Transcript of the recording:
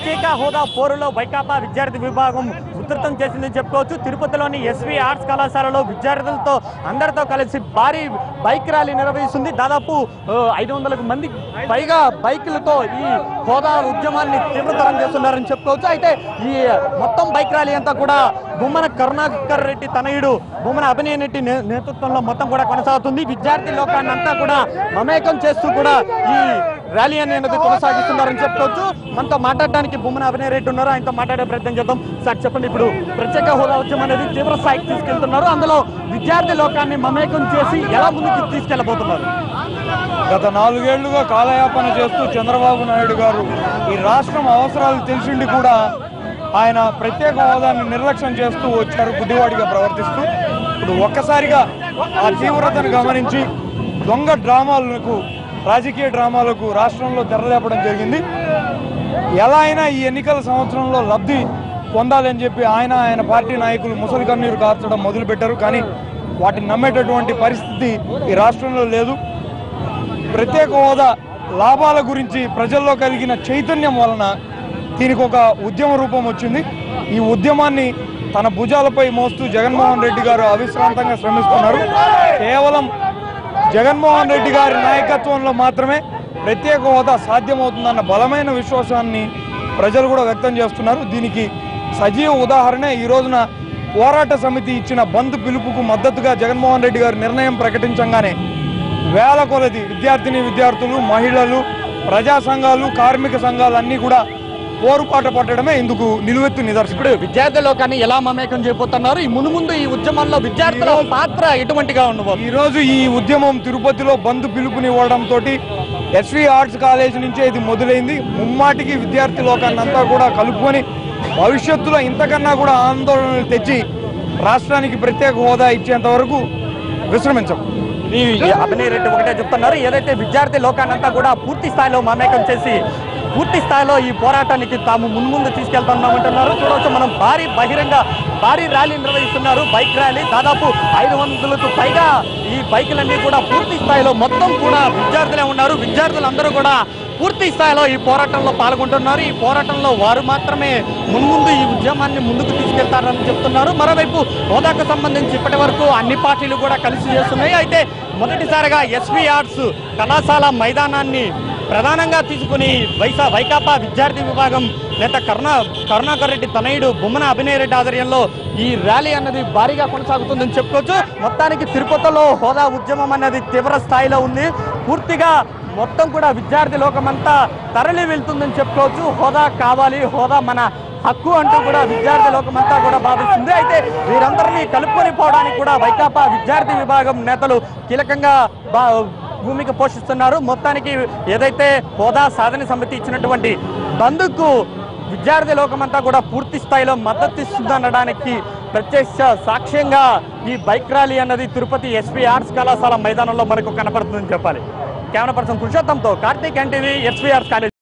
ప్రత్యేక హోదా పోరులో వైకాపా విద్యార్థి విభాగం ఉధృతం చేసిందని చెప్పుకోవచ్చు తిరుపతిలోని ఎస్వి ఆర్ట్స్ కళాశాలలో విద్యార్థులతో అందరితో కలిసి భారీ బైక్ ర్యాలీ నిర్వహిస్తుంది దాదాపు ఐదు వందలకు మంది పైగా బైకులతో ఈ హోదా ఉద్యమాన్ని తీవ్రతరం చేస్తున్నారని చెప్పుకోవచ్చు అయితే ఈ మొత్తం బైక్ ర్యాలీ అంతా కూడా బొమ్మన కరుణాకర్ రెడ్డి తనయుడు బొమ్మన అభినయ్ రెడ్డి నే- నేతృత్వంలో మొత్తం కూడా కొనసాగుతుంది విద్యార్థి లోకాన్ని అంతా కూడా మమేకం చేస్తూ కూడా ఈ ర్యాలీ అనేది కొనసాగిస్తున్నారని చెప్పుకోవచ్చు మనతో మాట్లాడడానికి బొమ్మన అభినయ్ రెడ్డి ఉన్నారు ఆయనతో మాట్లాడే ప్రయత్నం చేద్దాం సార్ చెప్పండి ఇప్పుడు ప్రత్యేక హోదా ఉద్యమం అనేది తీవ్ర స్థాయికి తీసుకెళ్తున్నారు అందులో విద్యార్థి లోకాన్ని మమేకం చేసి ఎలా ముందుకు తీసుకెళ్లబోతున్నారు గత నాలుగేళ్లుగా కాలయాపన చేస్తూ చంద్రబాబు నాయుడు గారు ఈ రాష్ట్రం అవసరాలు తెలిసిండి కూడా ఆయన ప్రత్యేక హోదాన్ని నిర్లక్ష్యం చేస్తూ వచ్చారు బుద్ధివాడిగా ప్రవర్తిస్తూ ఇప్పుడు ఒక్కసారిగా ఆ తీవ్రతను గమనించి దొంగ డ్రామాలకు రాజకీయ డ్రామాలకు రాష్ట్రంలో తెరలేపడం జరిగింది ఎలా అయినా ఈ ఎన్నికల సంవత్సరంలో లబ్ధి పొందాలని చెప్పి ఆయన ఆయన పార్టీ నాయకులు ముసలి కన్నీరు కార్చడం మొదలుపెట్టారు కానీ వాటిని నమ్మేటటువంటి పరిస్థితి ఈ రాష్ట్రంలో లేదు ప్రత్యేక హోదా లాభాల గురించి ప్రజల్లో కలిగిన చైతన్యం వలన దీనికి ఒక ఉద్యమ రూపం వచ్చింది ఈ ఉద్యమాన్ని తన భుజాలపై మోస్తూ జగన్మోహన్ రెడ్డి గారు అవిశ్రాంతంగా శ్రమిస్తున్నారు కేవలం జగన్మోహన్ రెడ్డి గారి నాయకత్వంలో మాత్రమే ప్రత్యేక హోదా సాధ్యమవుతుందన్న బలమైన విశ్వాసాన్ని ప్రజలు కూడా వ్యక్తం చేస్తున్నారు దీనికి సజీవ ఉదాహరణ ఈ రోజున పోరాట సమితి ఇచ్చిన బంద్ పిలుపుకు మద్దతుగా జగన్మోహన్ రెడ్డి గారు నిర్ణయం ప్రకటించగానే వేల కొలది విద్యార్థిని విద్యార్థులు మహిళలు ప్రజా సంఘాలు కార్మిక సంఘాలు అన్నీ కూడా పోరుపాట పట్టడమే ఇందుకు నిలువెత్తు నిదర్శనం ఇప్పుడు విద్యార్థి లోకాన్ని ఎలా మమేకం చేయబోతున్నారు ఈ ముందు ముందు ఈ ఉద్యమంలో విద్యార్థుల పాత్ర ఎటువంటిగా ఉండబోతుంది ఈ రోజు ఈ ఉద్యమం తిరుపతిలో బంద్ పిలుపునివ్వడంతో ఎస్వి ఆర్ట్స్ కాలేజ్ నుంచే ఇది మొదలైంది ముమ్మాటికి విద్యార్థి లోకాన్ని అంతా కూడా కలుపుకొని భవిష్యత్తులో ఇంతకన్నా కూడా ఆందోళనలు తెచ్చి రాష్ట్రానికి ప్రత్యేక హోదా ఇచ్చేంత వరకు విశ్రమించం ఈ అభినయ్ రెడ్డి ఒకటే చెప్తున్నారు ఏదైతే విద్యార్థి లోకాన్నంతా కూడా పూర్తి స్థాయిలో మమేకం చేసి పూర్తి స్థాయిలో ఈ పోరాటానికి తాము మున్ముందు తీసుకెళ్తున్నామంటున్నారు చూడవచ్చు మనం భారీ బహిరంగ భారీ ర్యాలీ నిర్వహిస్తున్నారు బైక్ ర్యాలీ దాదాపు ఐదు వందలకు పైగా ఈ బైకులన్నీ కూడా పూర్తి స్థాయిలో మొత్తం కూడా విద్యార్థులే ఉన్నారు విద్యార్థులందరూ కూడా పూర్తి స్థాయిలో ఈ పోరాటంలో పాల్గొంటున్నారు ఈ పోరాటంలో వారు మాత్రమే మున్ముందు ఈ ఉద్యమాన్ని ముందుకు తీసుకెళ్తారని చెప్తున్నారు మరోవైపు హోదాకు సంబంధించి ఇప్పటి వరకు అన్ని పార్టీలు కూడా కలిసి చేస్తున్నాయి అయితే మొదటిసారిగా ఎస్వి ఆర్ట్స్ కళాశాల మైదానాన్ని ప్రధానంగా తీసుకుని వైసా వైకాపా విద్యార్థి విభాగం నేత కరుణా కరుణాకర్ రెడ్డి తనయుడు బొమ్మన అభినయ్ రెడ్డి ఆధ్వర్యంలో ఈ ర్యాలీ అన్నది భారీగా కొనసాగుతుందని చెప్పుకోవచ్చు మొత్తానికి తిరుపతిలో హోదా ఉద్యమం అనేది తీవ్ర స్థాయిలో ఉంది పూర్తిగా మొత్తం కూడా విద్యార్థి లోకమంతా తరలి వెళ్తుందని చెప్పుకోవచ్చు హోదా కావాలి హోదా మన హక్కు అంటూ కూడా విద్యార్థి లోకమంతా కూడా భావిస్తుంది అయితే వీరందరినీ కలుపుకొని పోవడానికి కూడా వైకాపా విద్యార్థి విభాగం నేతలు కీలకంగా బా భూమిక పోషిస్తున్నారు మొత్తానికి ఏదైతే హోదా సాధన సమితి ఇచ్చినటువంటి బంధుకు విద్యార్థి లోకమంతా కూడా పూర్తి స్థాయిలో మద్దతు ఇస్తుందనడానికి ప్రత్యక్ష సాక్ష్యంగా ఈ బైక్ ర్యాలీ అన్నది తిరుపతి ఎస్పీ ఆర్ట్స్ కళాశాల మైదానంలో మనకు కనపడుతుందని చెప్పాలి కెమెరా పర్సన్ పురుషోత్తంతో Karthik NTV SP arts college